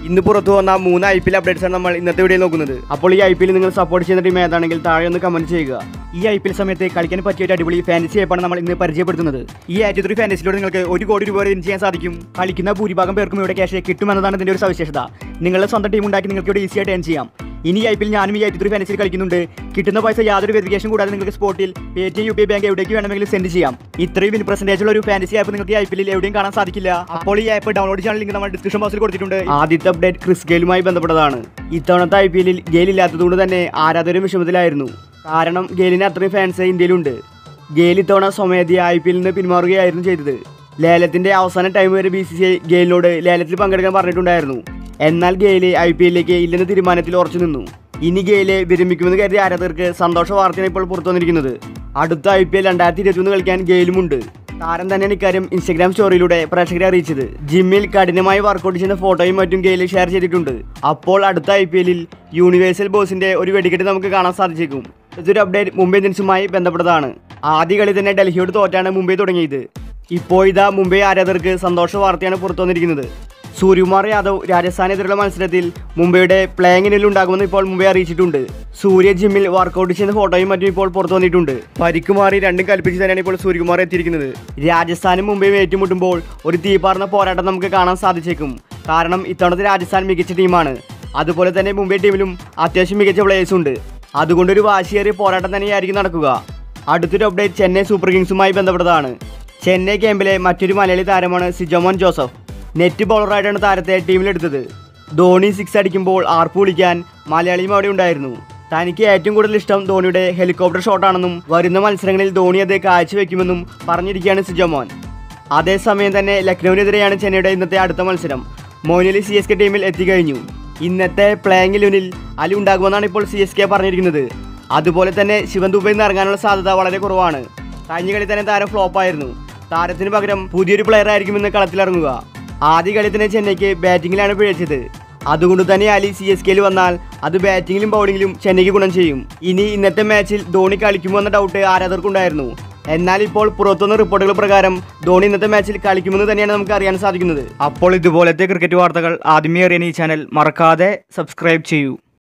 ഇന്ന് പുറത്തു വന്ന മൂന്ന് ഐ പി എൽ അപ്ഡേറ്റ്സ് ആണ് നമ്മൾ ഇന്നത്തെ വീഡിയോ നോക്കുന്നത് അപ്പോൾ ഈ ഐ പി എൽ നിങ്ങൾ സപ്പോർട്ട് ചെയ്യുന്ന ടീം ഏതാണെങ്കിൽ താഴെ ഒന്ന് കമന്റ് ചെയ്യുക ഈ ഐ പി എൽ സമയത്ത് കളിക്കാൻ പറ്റിയ ഒരു അടിപൊളി ഫാൻസി ആപ്പാണ് നമ്മൾ ഇന്ന് പരിചയപ്പെടുത്തുന്നത് ഈ ആയിരത്തി ഒരു ഫാൻസിലൂടെ നിങ്ങൾക്ക് ഒരു കോടി രൂപ വരെ വിൻ ചെയ്യാൻ സാധിക്കും കളിക്കുന്ന ഭൂരിഭാഗം പേർക്കും ഇവിടെ ക്യാഷ് കിട്ടുമെന്നതാണ് ഇതിന്റെ ഒരു സവിശേഷത നിങ്ങളുടെ സ്വന്തം ടീം ഉണ്ടാക്കി നിങ്ങൾക്ക് ഇവിടെ ഈസി ആയിട്ട് ഏൺ ചെയ്യാം ഇനി ഐ പി എൽ ഞാനും ഈ ഐ ത്രീ ഫാൻസിൽ കളിക്കുന്നുണ്ട് കിട്ടുന്ന പൈസ യാതൊരു വെരിഫിക്കേഷൻ കൂടാതെ നിങ്ങൾക്ക് സ്പോട്ടിൽ Paytm U P I bank എവിടേക്ക് വേണമെങ്കിലും സെൻഡ് ചെയ്യാം ഇത്രയും വിൻ പെർസെന്റേജ് ഉള്ള ഒരു ഫാൻസി ആപ്പ് നിങ്ങൾക്ക് ഐ പി എല്ലിൽ എവിടെയും കാണാൻ സാധിക്കില്ല അപ്പോൾ ഈ ആപ്പ് ഡൗൺലോഡ് ചെയ്യാൻ ലിങ്ക് നമ്മൾ ഡിസ്ക്രിപ്ഷൻ ബോക്സിൽ കൊടുത്തിട്ടുണ്ട് ആദ്യത്തെ അപ്ഡേറ്റ് ക്രിസ് ഗെയിലുമായി ബന്ധപ്പെട്ടതാണ് ഇത്തവണത്തെ ഐ പി എല്ലിൽ ഗെയിൽ ഇല്ലാത്തതുകൊണ്ട് തന്നെ ആരാധകരും വിഷമത്തിലായിരുന്നു കാരണം ഗെയിലിന് അത്രയും ഫാൻസ് ഇന്ത്യയിലുണ്ട് ഗെയിൽ ഇത്തവണ സ്വമേധയ ഐ പി എല്ലിൽ നിന്ന് പിന്മാറുകയായിരുന്നു ചെയ്തത് ലേലത്തിന്റെ അവസാന ടൈം വരെ ബി സി സി ഐ ഗെയിലിനോട് ലേലത്തിൽ പങ്കെടുക്കാൻ പറഞ്ഞിട്ടുണ്ടായിരുന്നു എന്നാൽ ഗെയില് ഐ പി എല്ലിലേക്ക് ഇല്ലെന്ന തീരുമാനത്തിൽ ഉറച്ചു നിന്നു ഇനി ഗെയില് വിരമിക്കുമെന്ന് കരുതിയ ആരാധകർക്ക് സന്തോഷ വാർത്തയാണ് ഇപ്പോൾ പുറത്തു വന്നിരിക്കുന്നത് അടുത്ത ഐ പി എൽ രണ്ടായിരത്തി ഇരുപത്തിയൊന്ന് കളിക്കാൻ ഗെയിലുമുണ്ട് താരം തന്നെയാണ് ഇക്കാര്യം ഇൻസ്റ്റഗ്രാം സ്റ്റോറിയിലൂടെ പ്രേക്ഷകരെ അറിയിച്ചത് ജിമ്മിൽ കഠിനമായി വർക്കൗട്ട് ചെയ്യുന്ന ഫോട്ടോയും മറ്റും ഗെയില് ഷെയർ ചെയ്തിട്ടുണ്ട് അപ്പോൾ അടുത്ത ഐ പി എല്ലിൽ യൂണിവേഴ്സൽ ബോസിന്റെ ഒരു വെടിക്കെട്ട് നമുക്ക് കാണാൻ സാധിച്ചേക്കും ഇതൊരു അപ്ഡേറ്റ് മുംബൈ ഇന്ത്യൻസുമായി ബന്ധപ്പെട്ടതാണ് ആദ്യ കളി തന്നെ ഡൽഹിയോട് തോറ്റാണ് മുംബൈ തുടങ്ങിയത് ഇപ്പോൾ ഇതാ മുംബൈ ആരാധകർക്ക് സന്തോഷ വാർത്തയാണ് പുറത്തു വന്നിരിക്കുന്നത് സൂര്യകുമാർ യാദവ് രാജസ്ഥാനെതിരെയുള്ള മത്സരത്തിൽ മുംബൈയുടെ പ്ലേയിങ്ങിനിൽ ഉണ്ടാകുമെന്ന് ഇപ്പോൾ മുംബൈ അറിയിച്ചിട്ടുണ്ട് സൂര്യ ജിമ്മിൽ വർക്കൗട്ട് ചെയ്യുന്ന ഫോട്ടോയും മറ്റും ഇപ്പോൾ പുറത്തു വന്നിട്ടുണ്ട് പരിക്ക് മാറി രണ്ടും കൽപ്പിച്ച് തന്നെയാണ് ഇപ്പോൾ സൂര്യകുമാർ എത്തിയിരിക്കുന്നത് രാജസ്ഥാനും മുംബൈയും ഏറ്റുമുട്ടുമ്പോൾ ഒരു തീപാർന്ന പോരാട്ടം നമുക്ക് കാണാൻ സാധിച്ചേക്കും കാരണം ഇത്തവണത്തെ രാജസ്ഥാൻ മികച്ച ടീമാണ് അതുപോലെ തന്നെ മുംബൈ ടീമിലും അത്യാവശ്യം മികച്ച പ്ലേയേഴ്സ് ഉണ്ട് അതുകൊണ്ടൊരു വാശിയേറിയ പോരാട്ടം തന്നെയായിരിക്കും നടക്കുക അടുത്തൊരു അപ്ഡേറ്റ് ചെന്നൈ സൂപ്പർ കിങ്സുമായി ബന്ധപ്പെട്ടതാണ് ചെന്നൈ ക്യാമ്പിലെ മറ്റൊരു മലയാളി താരമാണ് സിജോമോൻ ജോസഫ് നെറ്റ് ബൗളറായിട്ടാണ് താരത്തെ ടീമിലെടുത്തത് ധോണി സിക്സ് അടിക്കുമ്പോൾ ആർപ്പ് വിളിക്കാൻ മലയാളിയും അവിടെ ഉണ്ടായിരുന്നു തനിക്ക് ഏറ്റവും കൂടുതൽ ഇഷ്ടം ധോണിയുടെ ഹെലികോപ്റ്റർ ഷോട്ടാണെന്നും വരുന്ന മത്സരങ്ങളിൽ ധോണി അത് കാഴ്ചവെക്കുമെന്നും പറഞ്ഞിരിക്കുകയാണ് സിജോമോൻ അതേസമയം തന്നെ ലക്നൌവിനെതിരെയാണ് ചെന്നൈയുടെ ഇന്നത്തെ അടുത്ത മത്സരം മോയിനലി സി എസ് കെ ടീമിൽ എത്തിക്കഴിഞ്ഞു ഇന്നത്തെ പ്ലേയിങ് ഇലവനിൽ അലി ഉണ്ടാകുമെന്നാണ് ഇപ്പോൾ സി എസ് കെ പറഞ്ഞിരിക്കുന്നത് അതുപോലെ തന്നെ ശിവൻ ദുബൈയിൽ നിന്ന് ഇറങ്ങാനുള്ള സാധ്യത വളരെ കുറവാണ് കഴിഞ്ഞ കളി തന്നെ താരം ഫ്ലോപ്പായിരുന്നു താരത്തിന് പകരം പുതിയൊരു പ്ലെയർ ആയിരിക്കുമെന്ന് കളത്തിലിറങ്ങുക ആദ്യ കളി തന്നെ ചെന്നൈക്ക് ബാറ്റിങ്ങിലാണ് പിഴച്ചത് അതുകൊണ്ട് തന്നെ അലി സി എസ് കെയിൽ വന്നാൽ അത് ബാറ്റിങ്ങിലും ബൗളിങ്ങിലും ചെന്നൈക്ക് ഗുണം ചെയ്യും ഇനി ഇന്നത്തെ മാച്ചിൽ ധോണി കളിക്കുമോ എന്ന ഡൗട്ട് ആരാധകർക്കുണ്ടായിരുന്നു എന്നാൽ ഇപ്പോൾ പുറത്തുനിന്ന് റിപ്പോർട്ടുകൾ പ്രകാരം ധോണി ഇന്നത്തെ മാച്ചിൽ കളിക്കുമെന്ന് തന്നെയാണ് നമുക്ക് അറിയാൻ സാധിക്കുന്നത് അപ്പോൾ ഇതുപോലത്തെ ക്രിക്കറ്റ് വാർത്തകൾ ആദ്യമേ അറിയാൻ ഈ ചാനൽ മറക്കാതെ സബ്സ്ക്രൈബ് ചെയ്യൂ